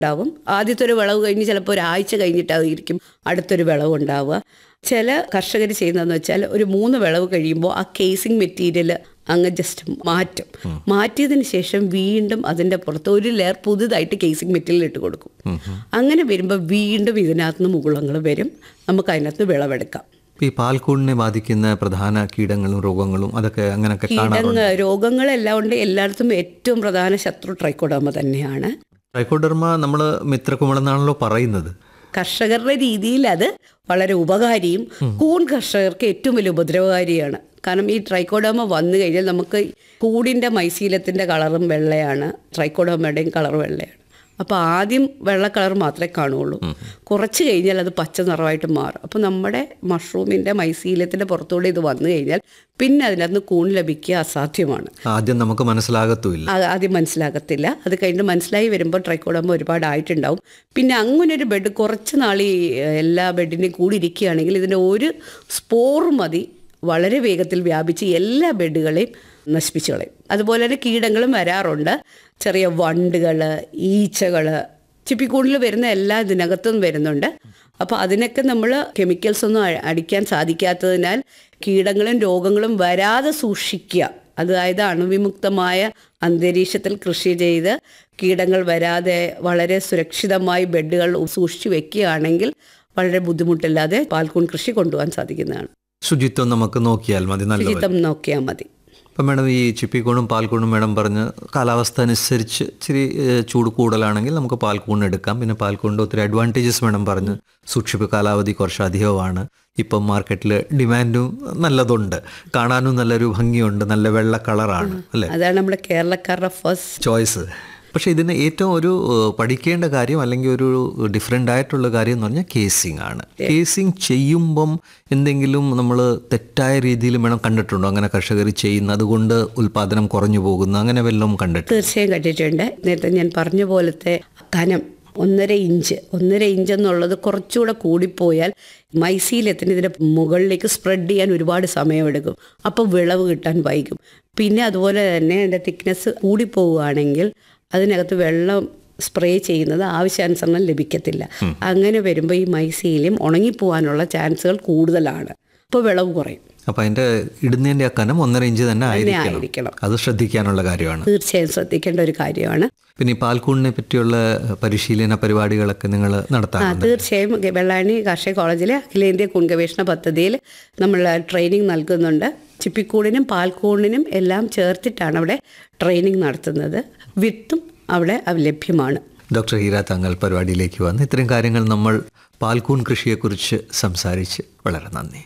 ഉണ്ടാവും ആദ്യത്തെ ഒരു വിളവ് കഴിഞ്ഞ് ചിലപ്പോൾ ഒരാഴ്ച കഴിഞ്ഞിട്ടായിരിക്കും അടുത്തൊരു വിളവ് ഉണ്ടാവുക ചില കർഷകർ ചെയ്യുന്നതെന്ന് വെച്ചാൽ ഒരു മൂന്ന് വിളവ് കഴിയുമ്പോൾ ആ കേസിംഗ് മെറ്റീരിയൽ അങ്ങ് ജസ്റ്റ് മാറ്റും മാറ്റിയതിന് ശേഷം വീണ്ടും അതിൻ്റെ പുറത്ത് ഒരു ലെയർ പുതുതായിട്ട് കേസിംഗ് മെറ്റീരിയൽ ഇട്ട് കൊടുക്കും അങ്ങനെ വരുമ്പോൾ വീണ്ടും ഇതിനകത്ത് നിന്ന് മുകുളങ്ങൾ വരും നമുക്ക് അതിനകത്ത് വിളവെടുക്കാം ഈ പാൽക്കൂടിനെ ബാധിക്കുന്ന പ്രധാന കീടങ്ങളും രോഗങ്ങളും അതൊക്കെ അങ്ങനെയൊക്കെ കാണാറുണ്ട് കീടങ്ങൾ രോഗങ്ങളെല്ലാം ഉണ്ട് എല്ലായിടത്തും ഏറ്റവും പ്രധാന ശത്രു ട്രൈക്കോഡോമ തന്നെയാണ് ട്രൈക്കോഡർമ നമ്മൾ മിത്രകുമിളെന്നാണല്ലോ പറയുന്നത് കർഷകരുടെ രീതിയിൽ അത് വളരെ ഉപകാരിയും കൂൺ കർഷകർക്ക് ഏറ്റവും വലിയ ഉപദ്രവകാരിയാണ് കാരണം ഈ ട്രൈക്കോഡോമ വന്നു കഴിഞ്ഞാൽ നമുക്ക് കൂടിൻ്റെ മൈശീലത്തിൻ്റെ കളറും വെള്ളയാണ് ട്രൈക്കോഡോമയുടെയും കളർ വെള്ളയാണ് അപ്പോൾ ആദ്യം വെള്ള കളർ മാത്രമേ കാണുള്ളൂ കുറച്ച് കഴിഞ്ഞാൽ അത് പച്ച നിറമായിട്ട് മാറും അപ്പോൾ നമ്മുടെ മഷ്റൂമിൻ്റെ മൈശീലത്തിൻ്റെ പുറത്തൂടെ ഇത് വന്നു കഴിഞ്ഞാൽ പിന്നെ അതിനകത്ത് കൂൺ ലഭിക്കുക അസാധ്യമാണ് ആദ്യം നമുക്ക് മനസ്സിലാകത്തുമില്ല ആ- ആദ്യം മനസ്സിലാകത്തില്ല അത് കഴിഞ്ഞ് മനസ്സിലായി വരുമ്പോൾ ട്രൈക്കോഡോമ ഒരുപാട് ആയിട്ടുണ്ടാവും പിന്നെ അങ്ങനെ ഒരു ബെഡ് കുറച്ച് നാൾ ഈ എല്ലാ ബെഡിൻ്റെയും കൂടി ഇരിക്കുകയാണെങ്കിൽ ഇതിൻ്റെ ഒരു സ്പോർ മതി വളരെ വേഗത്തിൽ വ്യാപിച്ച് എല്ലാ ബെഡുകളെയും നശിപ്പിച്ചു കളയും അതുപോലെ തന്നെ കീടങ്ങളും വരാറുണ്ട് ചെറിയ വണ്ടുകൾ ഈച്ചകൾ ചിപ്പിക്കൂടിൽ വരുന്ന എല്ലാ ഇതിനകത്തും വരുന്നുണ്ട് അപ്പോൾ അതിനൊക്കെ നമ്മൾ കെമിക്കൽസ് ഒന്നും അ- അടിക്കാൻ സാധിക്കാത്തതിനാൽ കീടങ്ങളും രോഗങ്ങളും വരാതെ സൂക്ഷിക്കുക അതായത് അണുവിമുക്തമായ അന്തരീക്ഷത്തിൽ കൃഷി ചെയ്ത് കീടങ്ങൾ വരാതെ വളരെ സുരക്ഷിതമായി ബെഡുകൾ സൂക്ഷിച്ചു വെക്കുകയാണെങ്കിൽ വളരെ ബുദ്ധിമുട്ടില്ലാതെ പാൽക്കൂൺ കൃഷി കൊണ്ടുപോകാൻ സാധിക്കുന്നതാണ് ശുചിത്വം നമുക്ക് നോക്കിയാൽ മതി നല്ല ശുചിത്വം നോക്കിയാൽ മതി അപ്പം മേഡം ഈ ചിപ്പിക്കൂണും പാൽക്കൂണും മേഡം പറഞ്ഞ് കാലാവസ്ഥ അനുസരിച്ച് ഇച്ചിരി ഏഹ്, ചൂട് കൂടുതലാണെങ്കിൽ നമുക്ക് പാൽക്കൂൺ എടുക്കാം പിന്നെ പാൽക്കൂണിൻ്റെ ഒത്തിരി അഡ്വാൻറ്റേജസ് മേഡം പറഞ്ഞ് സൂക്ഷിപ്പ് കാലാവധി കുറച്ച് അധികമാണ് ഇപ്പം മാർക്കറ്റിൽ ഡിമാൻഡും നല്ലതുണ്ട് കാണാനും നല്ലൊരു ഭംഗിയുണ്ട് നല്ല വെള്ള കളറാണ് അല്ലേ അതാണ് നമ്മുടെ കേരളക്കാരുടെ ഫസ്റ്റ് ചോയ്സ് പക്ഷേ ഇതിന് ഏറ്റവും ഒരു ഏഹ്, പഠിക്കേണ്ട കാര്യം അല്ലെങ്കിൽ ഒരു ഡിഫറെൻ്റ് ആയിട്ടുള്ള കാര്യം എന്ന് പറഞ്ഞാൽ കേസിംഗ് ആണ് കേസിംഗ് ചെയ്യുമ്പം എന്തെങ്കിലും നമ്മൾ തെറ്റായ രീതിയിൽ വേണം കണ്ടിട്ടുണ്ടോ അങ്ങനെ കർഷകർ ചെയ്യുന്ന അതുകൊണ്ട് ഉൽപാദനം കുറഞ്ഞു പോകുന്നു അങ്ങനെ വല്ലതും കണ്ടിട്ടുണ്ട് തീർച്ചയായും കണ്ടിട്ടുണ്ട് നേരത്തെ ഞാൻ പറഞ്ഞ പോലത്തെ കനം ഒന്നര ഇഞ്ച് ഒന്നര ഇഞ്ച് എന്നുള്ളത് കുറച്ചുകൂടെ കൂടിപ്പോയാൽ മൈസീലത്തിന് ഇതിൻ്റെ മുകളിലേക്ക് സ്പ്രെഡ് ചെയ്യാൻ ഒരുപാട് സമയമെടുക്കും അപ്പോൾ വിളവ് കിട്ടാൻ വൈകും പിന്നെ അതുപോലെ തന്നെ അതിൻ്റെ തിക്നെസ് കൂടിപ്പോവുകയാണെങ്കിൽ അതിനകത്ത് വെള്ളം സ്പ്രേ ചെയ്യുന്നത് ആവശ്യാനുസരണം ലഭിക്കത്തില്ല അങ്ങനെ വരുമ്പോൾ ഈ മൈസീലിയം ഉണങ്ങിപ്പോവാനുള്ള ചാൻസുകൾ കൂടുതലാണ് അപ്പോൾ വിളവ് കുറയും അപ്പം അതിൻ്റെ ഇടുന്നതിൻ്റെ ആ കനം ഒന്നര ഇഞ്ച് തന്നെ ആയിരിക്കണം ആയിരിക്കണം അത് ശ്രദ്ധിക്കാനുള്ള കാര്യമാണ് തീർച്ചയായും ശ്രദ്ധിക്കേണ്ട ഒരു കാര്യമാണ് പിന്നെ ഈ പാൽക്കൂണിനെ പറ്റിയുള്ള പരിശീലന പരിപാടികളൊക്കെ നിങ്ങൾ ആ നടത്താറുണ്ട് തീർച്ചയായും ഗ- വെള്ളായണി കാർഷിക കോളേജിലെ അഖിലേന്ത്യാ കൂൺ ഗവേഷണ പദ്ധതിയിൽ നമ്മൾ ട്രെയിനിങ് നൽകുന്നുണ്ട് ചിപ്പിക്കൂടിനും പാൽക്കൂണിനും എല്ലാം ചേർത്തിട്ടാണ് അവിടെ ട്രെയിനിങ് നടത്തുന്നത് വിത്തും അവിടെ അവ- ലഭ്യമാണ് ഡോക്ടർ ഹീര തങ്ങൾ പരിപാടിയിലേക്ക് വന്ന് ഇത്രയും കാര്യങ്ങൾ നമ്മൾ പാൽക്കൂൺ കൃഷിയെക്കുറിച്ച് സംസാരിച്ച് വളരെ നന്ദി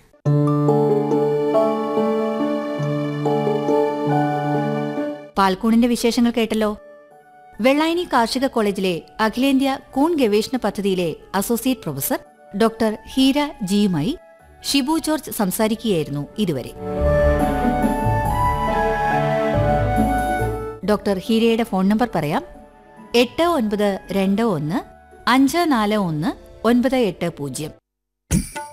പാൽക്കൂണിന്റെ വിശേഷങ്ങൾ കേട്ടല്ലോ വെള്ളായണി കാർഷിക കോളേജിലെ അഖിലേന്ത്യാ കൂൺ ഗവേഷണ പദ്ധതിയിലെ അസോസിയേറ്റ് പ്രൊഫസർ ഡോക്ടർ ഹീര ജിയുമായി ഷിബു ജോർജ് സംസാരിക്കുകയായിരുന്നു ഇതുവരെ ഡോക്ടർ ഹീരയുടെ ഫോൺ നമ്പർ പറയാം എട്ട് ഒൻപത് രണ്ട് ഒന്ന് അഞ്ച് നാല് ഒന്ന് ഒൻപത് എട്ട് പൂജ്യം